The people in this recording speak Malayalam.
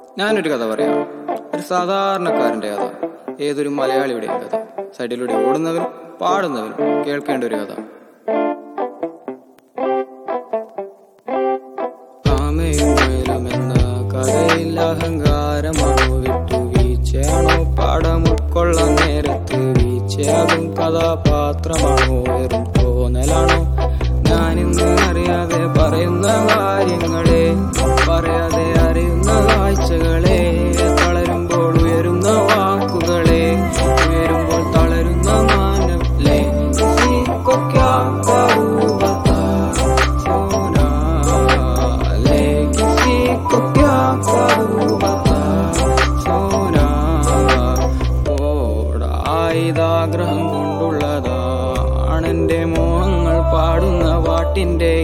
ഞാനൊരു കഥ പറയാം ഒരു സാധാരണക്കാരന്റെ കഥ ഏതൊരു മലയാളിയുടെയും കഥ സൈഡിലൂടെ ഓടുന്നവനും പാടുന്നവനും കേൾക്കേണ്ട ഒരു കഥ ആമയും മുയലും എന്ന കഥയിൽ അഹങ്കാരമാണോ വിട്ടു വീഴ്ചയാണോ പാഠം ഉൾക്കൊള്ളാൻ നേരത്ത് വീഴ്ചയാകും കഥാപാത്രമാണോ വെറും തോന്നലാണോ ഞാനിന്ന് അറിയാതെ പറയുന്ന കാര്യങ്ങളെ പറയാതെ അറിയുന്ന കാഴ്ചകളെ തളരുമ്പോൾ ഉയരുന്ന വാക്കുകളെ ഉയരുമ്പോൾ തളരുന്ന മാനവല്ലേ किसी को क्या करूँ बता सोना ले किसी को क्या करूँ बता सोना ഓടായുധാഗ്രഹം കൊണ്ടുള്ളതാണെന്റെ മോഹങ്ങൾ പാടുന്ന പാട്ടിന്റെ